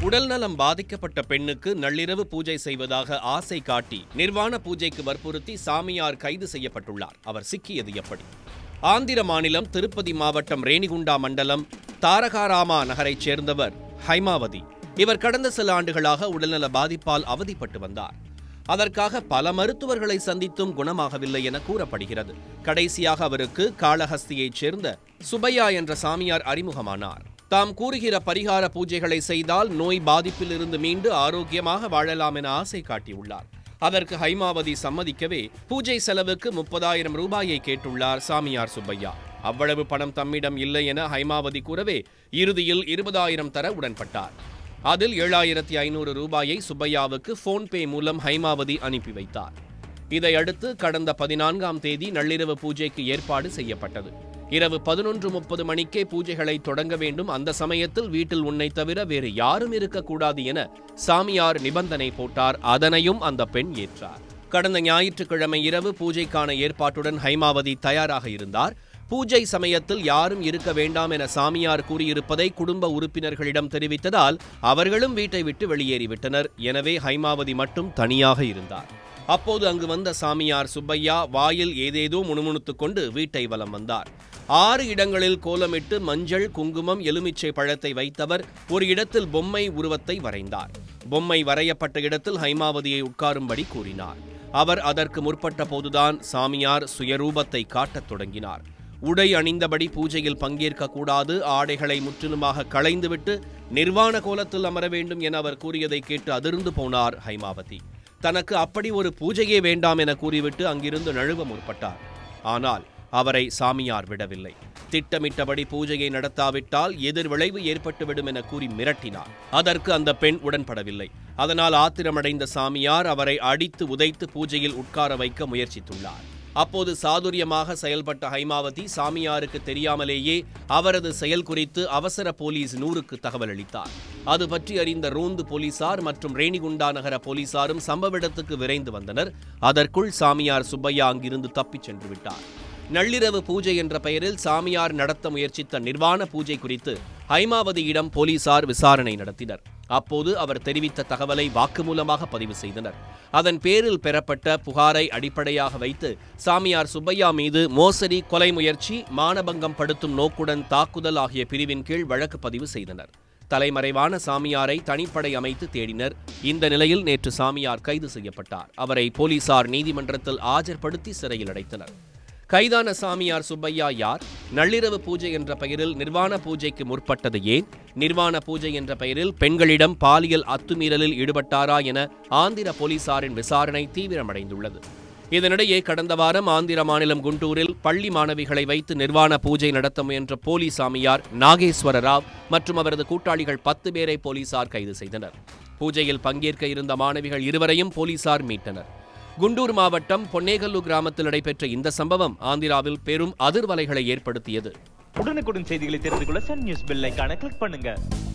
உடல்நலம் பாதிக்கப்பட்ட பெண்ணுக்கு நள்ளிரவு பூஜை செய்வதாக ஆசை காட்டி நிர்வாண பூஜைக்கு வற்புறுத்தி சாமியார் கைது செய்யப்பட்டுள்ளார் அவர் சிக்கியது எப்படி ஆந்திர மாநிலம் திருப்பதி மாவட்டம் ரேணிகுண்டா மண்டலம் தாரகாராமா நகரைச் சேர்ந்தவர் ஹைமாவதி இவர் கடந்த சில ஆண்டுகளாக உடல்நல பாதிப்பால் அவதிப்பட்டு வந்தார் அதற்காக பல மருத்துவர்களை சந்தித்தும் குணமாகவில்லை என கூறப்படுகிறது கடைசியாக அவருக்கு காளஹஸ்தியைச் சேர்ந்த சுபையா என்ற சாமியார் அறிமுகமானார் தாம் கூறுகிற பரிகார பூஜைகளை செய்தால் நோய் பாதிப்பிலிருந்து மீண்டு ஆரோக்கியமாக வாழலாம் என ஆசை காட்டியுள்ளார் அதற்கு ஹைமாவதி சம்மதிக்கவே பூஜை செலவுக்கு முப்பதாயிரம் ரூபாயை கேட்டுள்ளார் சாமியார் சுப்பையா அவ்வளவு பணம் தம்மிடம் இல்லை என ஹைமாவதி கூறவே இறுதியில் இருபதாயிரம் தர உடன்பட்டார் அதில் ஏழாயிரத்தி ஐநூறு ரூபாயை சுப்பையாவுக்கு போன்பே மூலம் ஹைமாவதி அனுப்பி வைத்தார் இதையடுத்து கடந்த பதினான்காம் தேதி நள்ளிரவு பூஜைக்கு ஏற்பாடு செய்யப்பட்டது இரவு பதினொன்று முப்பது மணிக்கே பூஜைகளை தொடங்க வேண்டும் அந்த சமயத்தில் வீட்டில் உன்னை தவிர வேறு யாரும் இருக்கக்கூடாது என சாமியார் நிபந்தனை போட்டார் அதனையும் அந்த பெண் ஏற்றார் கடந்த ஞாயிற்றுக்கிழமை இரவு பூஜைக்கான ஏற்பாட்டுடன் ஹைமாவதி தயாராக இருந்தார் பூஜை சமயத்தில் யாரும் இருக்க வேண்டாம் என சாமியார் கூறியிருப்பதை குடும்ப உறுப்பினர்களிடம் தெரிவித்ததால் அவர்களும் வீட்டை விட்டு வெளியேறிவிட்டனர் எனவே ஹைமாவதி மட்டும் தனியாக இருந்தார் அப்போது அங்கு வந்த சாமியார் சுப்பையா வாயில் ஏதேதோ முணுமுணுத்துக் கொண்டு வீட்டை வலம் வந்தார் ஆறு இடங்களில் கோலமிட்டு மஞ்சள் குங்குமம் எலுமிச்சை பழத்தை வைத்தவர் ஒரு இடத்தில் பொம்மை உருவத்தை வரைந்தார் பொம்மை வரையப்பட்ட இடத்தில் ஹைமாவதியை உட்காரும்படி கூறினார் அவர் அதற்கு முற்பட்ட போதுதான் சாமியார் சுயரூபத்தை காட்டத் தொடங்கினார் உடை அணிந்தபடி பூஜையில் பங்கேற்க கூடாது ஆடைகளை முற்றிலுமாக களைந்துவிட்டு நிர்வாண கோலத்தில் அமர வேண்டும் என அவர் கூறியதை கேட்டு அதிர்ந்து போனார் ஹைமாவதி தனக்கு அப்படி ஒரு பூஜையே வேண்டாம் என கூறிவிட்டு அங்கிருந்து நழுவ முற்பட்டார் ஆனால் அவரை சாமியார் விடவில்லை திட்டமிட்டபடி பூஜையை நடத்தாவிட்டால் எதிர் விளைவு ஏற்பட்டுவிடும் என கூறி மிரட்டினார் அதற்கு அந்த பெண் உடன்படவில்லை அதனால் ஆத்திரமடைந்த சாமியார் அவரை அடித்து உதைத்து பூஜையில் உட்கார வைக்க முயற்சித்துள்ளார் அப்போது சாதுரியமாக செயல்பட்ட ஹைமாவதி சாமியாருக்கு தெரியாமலேயே அவரது செயல் குறித்து அவசர போலீஸ் நூறுக்கு தகவல் அளித்தார் அது பற்றி அறிந்த ரோந்து போலீசார் மற்றும் ரேணிகுண்டா நகர போலீசாரும் சம்பவ இடத்துக்கு விரைந்து வந்தனர் அதற்குள் சாமியார் சுப்பையா அங்கிருந்து தப்பிச் சென்று விட்டார் நள்ளிரவு பூஜை என்ற பெயரில் சாமியார் நடத்த முயற்சித்த நிர்வாண பூஜை குறித்து ஹைமாவதியிடம் போலீசார் விசாரணை நடத்தினர் அப்போது அவர் தெரிவித்த தகவலை வாக்குமூலமாக பதிவு செய்தனர் அதன் பேரில் பெறப்பட்ட புகாரை அடிப்படையாக வைத்து சாமியார் சுப்பையா மீது மோசடி கொலை முயற்சி மானபங்கம் படுத்தும் நோக்குடன் தாக்குதல் ஆகிய பிரிவின் கீழ் வழக்கு பதிவு செய்தனர் தலைமறைவான சாமியாரை தனிப்படை அமைத்து தேடினர் இந்த நிலையில் நேற்று சாமியார் கைது செய்யப்பட்டார் அவரை போலீசார் நீதிமன்றத்தில் ஆஜர்படுத்தி சிறையில் அடைத்தனர் கைதான சாமியார் சுப்பையா யார் நள்ளிரவு பூஜை என்ற பெயரில் நிர்வாண பூஜைக்கு முற்பட்டது ஏன் நிர்வாண பூஜை என்ற பெயரில் பெண்களிடம் பாலியல் அத்துமீறலில் ஈடுபட்டாரா என ஆந்திர போலீசாரின் விசாரணை தீவிரமடைந்துள்ளது இதனிடையே கடந்த வாரம் ஆந்திர மாநிலம் குண்டூரில் பள்ளி மாணவிகளை வைத்து நிர்வாண பூஜை நடத்த முயன்ற போலி சாமியார் நாகேஸ்வர ராவ் மற்றும் அவரது கூட்டாளிகள் பத்து பேரை போலீசார் கைது செய்தனர் பூஜையில் பங்கேற்க இருந்த மாணவிகள் இருவரையும் போலீசார் மீட்டனர் குண்டூர் மாவட்டம் பொன்னேகல்லு கிராமத்தில் நடைபெற்ற இந்த சம்பவம் ஆந்திராவில் பெரும் அதிர்வலைகளை ஏற்படுத்தியது உடனுக்குடன் செய்திகளை தெரிந்து கொள்ள சன் நியூஸ் பெல் ஐகானை கிளிக் பண்ணுங்க